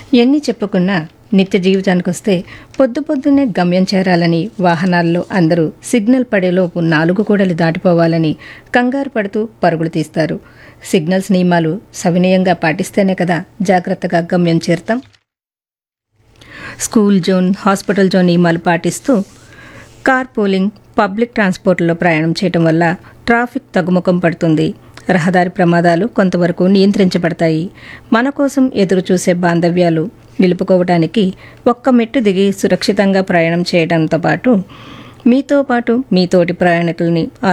ఎన్ని చెప్పుకున్నా నిత్య జీవితానికి వస్తే పొద్దు పొద్దున్నే గమ్యం చేరాలని వాహనాల్లో అందరూ సిగ్నల్ పడేలోపు నాలుగు కూడలి దాటిపోవాలని కంగారు పడుతూ పరుగులు తీస్తారు సిగ్నల్స్ నియమాలు సవినయంగా పాటిస్తేనే కదా జాగ్రత్తగా గమ్యం చేరుతాం స్కూల్ జోన్ హాస్పిటల్ జోన్ నియమాలు పాటిస్తూ కార్ పూలింగ్ పబ్లిక్ ట్రాన్స్పోర్ట్లో ప్రయాణం చేయటం వల్ల ట్రాఫిక్ తగ్గుముఖం పడుతుంది రహదారి ప్రమాదాలు కొంతవరకు నియంత్రించబడతాయి మన కోసం ఎదురు చూసే బాంధవ్యాలు నిలుపుకోవడానికి ఒక్క మెట్టు దిగి సురక్షితంగా ప్రయాణం చేయడంతో పాటు మీతో పాటు మీ తోటి ప్రయాణికుల్ని